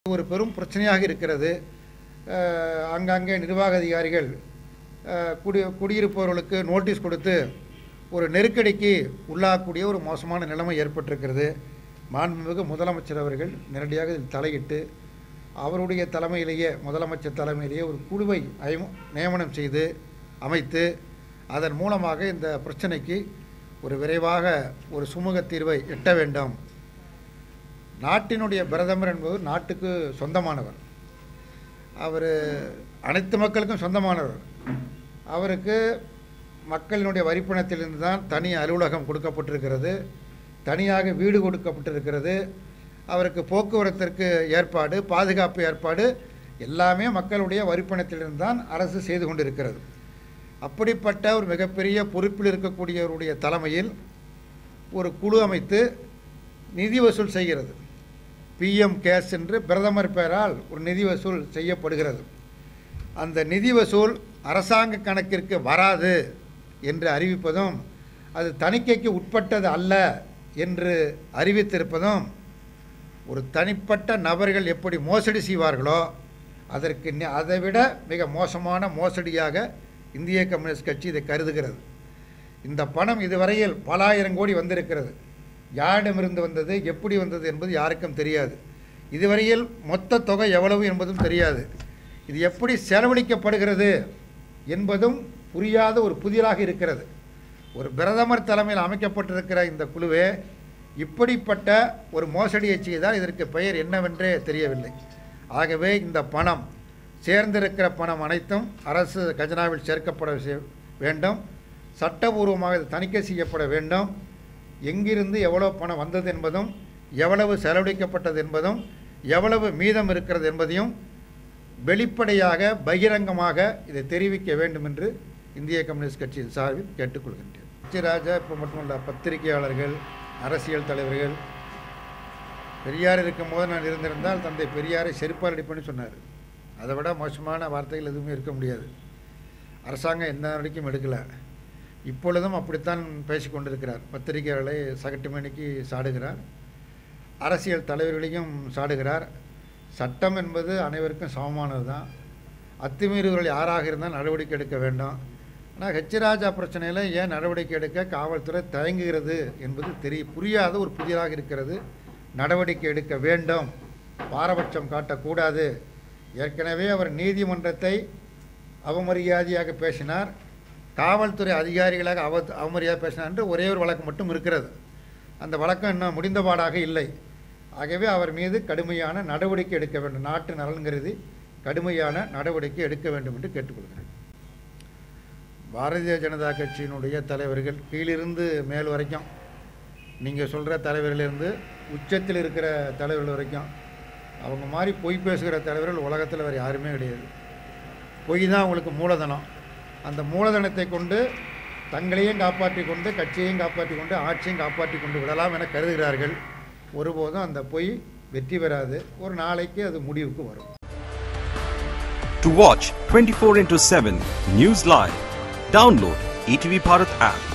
ஒரு பெரும் பிரச்சனையாக இருக்கிறது அஹ், ஆங்காங்கே நிர்வாக அதிகாரிகள் அஹ், குடி குடியிருப்பவர்களுக்கு நோட்டீஸ் கொடுத்து ஒரு நெருக்கடிக்கு உள்ளாகக்கூடிய ஒரு மோசமான நிலைமை ஏற்பட்டிருக்கிறது மாண்புமிகு முதலமைச்சர் அவர்கள் நேரடியாக இதில் தலையிட்டு அவருடைய தலைமையிலேயே முதலமைச்சர் தலைமையிலேயே ஒரு குழுவை அயம- நியமனம் செய்து அமைத்து அதன் மூலமாக இந்த பிரச்சனைக்கு ஒரு விரைவாக ஒரு சுமூக தீர்வை எட்ட வேண்டும் நாட்டினுடைய பிரதமர் என்பது நாட்டுக்கு சொந்தமானவர் அவர் அனைத்து மக்களுக்கும் சொந்தமானவர் அவருக்கு மக்களினுடைய வரிப்பணத்திலிருந்து தான் தனி அலுவலகம் கொடுக்கப்பட்டிருக்கிறது தனியாக வீடு கொடுக்கப்பட்டிருக்கிறது அவருக்கு போக்குவரத்திற்கு ஏற்பாடு பாதுகாப்பு ஏற்பாடு எல்லாமே மக்களுடைய வரிப்பணத்திலிருந்து தான் அரசு செய்து கொண்டிருக்கிறது அப்படிப்பட்ட ஒரு மிகப்பெரிய பொறுப்பில் இருக்கக்கூடியவருடைய தலைமையில் ஒரு குழு அமைத்து நிதி வசூல் செய்கிறது பிஎம் கேஸ் என்று பிரதமர் பெயரால் ஒரு நிதி வசூல் செய்யப்படுகிறது அந்த நிதி வசூல் அரசாங்க கணக்கிற்கு வராது என்று அறிவிப்பதும் அது தணிக்கைக்கு உட்பட்டது அல்ல என்று அறிவித்திருப்பதும் ஒரு தனிப்பட்ட நபர்கள் எப்படி மோசடி செய்வார்களோ அதற்கு நி- அதைவிட மிக மோசமான மோசடியாக இந்திய கம்யூனிஸ்ட் கட்சி இதை கருதுகிறது இந்த பணம் இதுவரையில் பல ஆயிரம் கோடி வந்திருக்கிறது யாரிடமிருந்து வந்தது எப்படி வந்தது என்பது யாருக்கும் தெரியாது இதுவரையில் மொத்த தொகை எவ்வளவு என்பதும் தெரியாது இது எப்படி செலவழிக்கப்படுகிறது என்பதும் புரியாத ஒரு புதிராக இருக்கிறது ஒரு பிரதமர் தலைமையில் அமைக்கப்பட்டிருக்கிற இந்த குழுவே இப்படிப்பட்ட ஒரு மோசடியை செய்தால் இதற்கு பெயர் என்னவென்றே தெரியவில்லை ஆகவே இந்த பணம் சேர்ந்திருக்கிற பணம் அனைத்தும் அரசு கஜனாவில் சேர்க்கப்பட செய்- வேண்டும் சட்டபூர்வமாக இது தணிக்கை செய்யப்பட வேண்டும் எங்கிருந்து எவ்வளவு பணம் வந்தது என்பதும் எவ்வளவு செலவழிக்கப்பட்டது என்பதும் எவ்வளவு மீதம் இருக்கிறது என்பதையும் வெளிப்படையாக பகிரங்கமாக இதை தெரிவிக்க வேண்டும் என்று இந்திய கம்யூனிஸ்ட் கட்சியின் சார்பில் கேட்டுக்கொள்கின்றேன் ராஜா இப்போ மட்டுமல்ல பத்திரிகையாளர்கள் அரசியல் தலைவர்கள் பெரியார் இருக்கும்போது நான் இருந்திருந்தால் தந்தை பெரியாரை செருப்பால் அடிப்பேன்னு சொன்னார் அதை விட மோசமான வார்த்தைகள் எதுவுமே இருக்க முடியாது அரசாங்கம் எந்த நடவடிக்கையும் எடுக்கலை இப்பொழுதும் அப்படித்தான் பேசிக் கொண்டிருக்கிறார் பத்திரிகையாளர்களை சகட்டு மணிக்கு சாடுகிறார் அரசியல் தலைவர்களையும் சாடுகிறார் சட்டம் என்பது அனைவருக்கும் சமமானது தான் அத்துமீறுவர்கள் யாராக இருந்தால் நடவடிக்கை எடுக்க வேண்டும் ஆனால் ஹெச்ராஜா பிரச்சனையில் ஏன் நடவடிக்கை எடுக்க காவல்துறை தயங்குகிறது என்பது தெரிய புரியாத ஒரு புதிராக இருக்கிறது நடவடிக்கை எடுக்க வேண்டும் பாரபட்சம் காட்டக்கூடாது ஏற்கனவே அவர் நீதிமன்றத்தை அவமரியாதையாக பேசினார் காவல்துறை அதிகாரிகளாக அவ அவமரியாதை பேசினார் என்று ஒரே ஒரு வழக்கு மட்டும் இருக்கிறது அந்த வழக்கம் இன்னும் முடிந்தபாடாக இல்லை ஆகவே அவர் மீது கடுமையான நடவடிக்கை எடுக்க வேண்டும் நாட்டு நலன் கருதி கடுமையான நடவடிக்கை எடுக்க வேண்டும் என்று கேட்டுக்கொள்கிறேன் பாரதிய ஜனதா கட்சியினுடைய தலைவர்கள் கீழிருந்து மேல் வரைக்கும் நீங்கள் சொல்கிற தலைவர்களிருந்து உச்சத்தில் இருக்கிற தலைவர்கள் வரைக்கும் அவங்க மாதிரி பொய் பேசுகிற தலைவர்கள் உலகத்தில் வேறு யாருமே கிடையாது பொய் தான் அவங்களுக்கு மூலதனம் அந்த மூலதனத்தை கொண்டு தங்களையும் காப்பாற்றி கொண்டு கட்சியையும் காப்பாற்றி கொண்டு ஆட்சியும் காப்பாற்றி கொண்டு விடலாம் என கருதுகிறார்கள் ஒருபோதும் அந்த பொய் வெற்றி பெறாது ஒரு நாளைக்கு அது முடிவுக்கு வரும் To watch 24 into 7 News Live, download ETV Bharat app.